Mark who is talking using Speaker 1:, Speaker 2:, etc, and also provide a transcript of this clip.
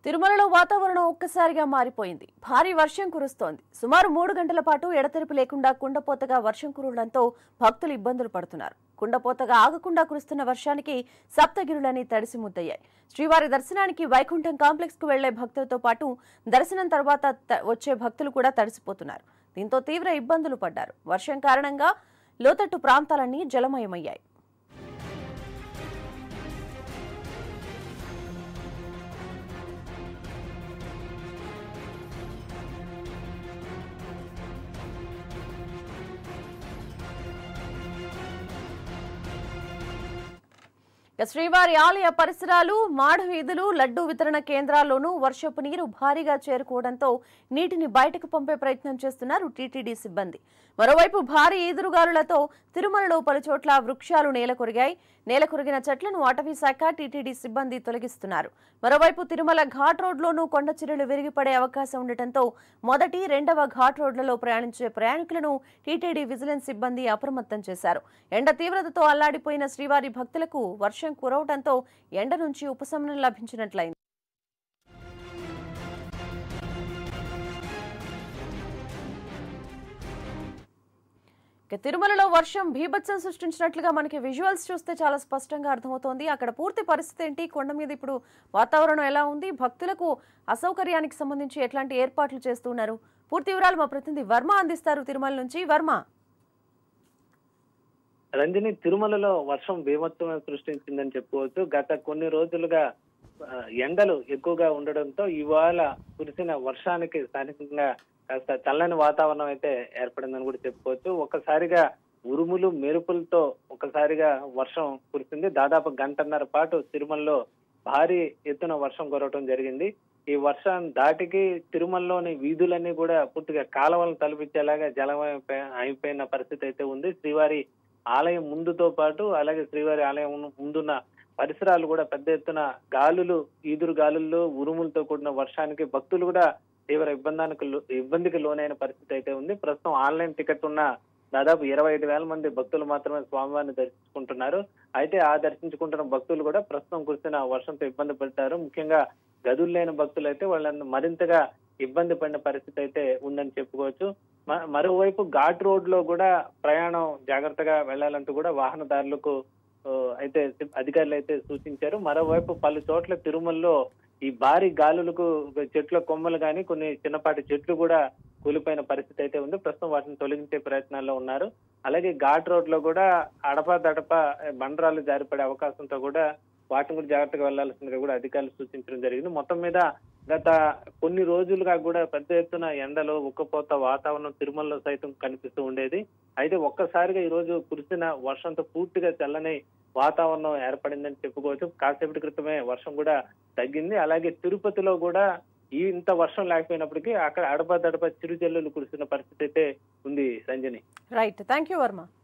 Speaker 1: తిరుమలలో వాతావరణం ఒక్కసారిగా మారిపోయింది భారీ వర్షం కురుస్తోంది సుమారు మూడు గంటల పాటు ఎడతెరిపి లేకుండా కుండపోతగా వర్షం కురవడంతో భక్తులు ఇబ్బందులు పడుతున్నారు కుండపోతగా ఆగకుండా కురుస్తున్న వర్షానికి సప్తగిరులని తడిసి ముద్దయ్యాయి శ్రీవారి దర్శనానికి వైకుంఠం కాంప్లెక్స్ కు వెళ్లే భక్తులతో పాటు దర్శనం తర్వాత త- వచ్చే భక్తులు కూడా తడిసిపోతున్నారు దీంతో తీవ్ర ఇబ్బందులు పడ్డారు వర్షం కారణంగా లోతట్టు ప్రాంతాలన్నీ జలమయమయ్యాయి ఇక శ్రీవారి ఆలయ పరిసరాలు మాడ వీధులు లడ్డూ వితరణ కేంద్రాల్లోనూ వర్షపు నీరు భారీగా చేరుకోవడంతో నీటిని బయటకు పంపే ప్రయత్నం చేస్తున్నారు టీటీడీ సిబ్బంది మరోవైపు భారీ ఈదురుగాలులతో తిరుమలలో పలుచోట్ల వృక్షాలు నేలకొరిగాయి నేలకొరిగిన చెట్లను అటవీ శాఖ టీటీడీ సిబ్బంది తొలగిస్తున్నారు మరోవైపు తిరుమల ఘాట్ రోడ్లోనూ కొండ చర్యలు విరిగిపడే అవకాశం ఉండటంతో మొదటి రెండవ ఘాట్ రోడ్లలో ప్రయాణించే ప్రయాణికులను టీటీడీ విజిలెన్స్ సిబ్బంది అప్రమత్తం చేశారు ఎండ తీవ్రతతో అల్లాడిపోయిన శ్రీవారి భక్తులకు వర్షం కురవడంతో ఎండ నుంచి ఉపశమనం లభించినట్లయింది ఇక తిరుమలలో వర్షం భీభత్సం సృష్టించినట్లుగా మనకి విజువల్స్ చూస్తే చాలా స్పష్టంగా అర్థమవుతోంది అక్కడ పూర్తి పరిస్థితి ఏంటి కొండ మీద ఇప్పుడు వాతావరణం ఎలా ఉంది భక్తులకు అసౌకర్యానికి సంబంధించి ఎట్లాంటి ఏర్పాట్లు చేస్తున్నారు పూర్తి వివరాలు మా ప్రతినిధి వర్మ అందిస్తారు తిరుమల నుంచి వర్మ
Speaker 2: రంజని తిరుమలలో వర్షం బీభత్సమే సృష్టించిందని చెప్పుకోవచ్చు గత కొన్ని రోజులుగా ఆ, ఎండలు ఎక్కువగా ఉండడంతో ఇవాళ కురిసిన వర్షానికి స్థానికంగా కాస్త చల్లని వాతావరణం అయితే ఏర్పడిందని కూడా చెప్పుకోవచ్చు ఒక్కసారిగా ఉరుములు మెరుపులతో ఒకసారిగా వర్షం కురిసింది దాదాపు గంటన్నర పాటు తిరుమలలో భారీ ఎత్తున వర్షం కురవటం జరిగింది ఈ వర్షం దాటికి తిరుమలలోని వీధులన్నీ కూడా పూర్తిగా కాలువలను తలపించేలాగా జలమయం అయిపోయిన పరిస్థితి అయితే ఉంది శ్రీవారి ఆలయం ముందుతో పాటు అలాగే శ్రీవారి ఆలయం ఉన్న- ముందున్న పరిసరాలు కూడా పెద్ద ఎత్తున గాలులు ఈదురు గాలుల్లో ఉరుములతో కూడిన వర్షానికి భక్తులు కూడా తీవ్ర ఇబ్బందానికి లో- ఇబ్బందికి లోనైన పరిస్థితి అయితే ఉంది ప్రస్తుతం ఆన్లైన్ టికెట్ ఉన్న దాదాపు ఇరవై ఐదు వేల మంది భక్తులు మాత్రమే స్వామివారిని దర్శించుకుంటున్నారు అయితే ఆ దర్శించుకుంటున్న భక్తులు కూడా ప్రస్తుతం కురిసిన వర్షంతో ఇబ్బంది పడతారు ముఖ్యంగా గదులు లేని భక్తులు అయితే వాళ్ళని మరింతగా ఇబ్బంది పడిన పరిస్థితి అయితే ఉందని చెప్పుకోవచ్చు మ- మరోవైపు ఘాట్ రోడ్ లో కూడా ప్రయాణం జాగ్రత్తగా వెళ్ళాలంటూ కూడా వాహనదారులకు ఆ, అయితే సిబ్- అధికారులు అయితే సూచించారు మరోవైపు పలు చోట్ల తిరుమలలో ఈ భారీ గాలులకు చెట్ల కొమ్మలు కానీ కొన్ని చిన్నపాటి చెట్లు కూడా కూలిపోయిన పరిస్థితి అయితే ఉంది ప్రస్తుతం వాటిని తొలగించే ప్రయత్నాల్లో ఉన్నారు అలాగే ఘాట్ రోడ్ లో కూడా అడప దడప బండరాలు జారిపడే అవకాశంతో కూడా వాటిని కూడా జాగ్రత్తగా వెళ్లాల్సిందిగా కూడా అధికారులు సూచించడం జరిగింది మొత్తం మీద గత కొన్ని రోజులుగా కూడా పెద్ద ఎత్తున ఎండలు ఉక్కపోత వాతావరణం తిరుమలలో సైతం కనిపిస్తూ ఉండేది అయితే ఒక్కసారిగా ఈ రోజు కురిసిన వర్షంతో పూర్తిగా చల్లని వాతావరణం ఏర్పడిందని చెప్పుకోవచ్చు కాసేపటి క్రితమే వర్షం కూడా తగ్గింది అలాగే తిరుపతిలో కూడా ఈ ఇంత వర్షం లేకపోయినప్పటికీ అక్కడ అడప దడప చిరుజల్లులు కురిసిన పరిస్థితి అయితే ఉంది Sanjani
Speaker 1: right thank you Varma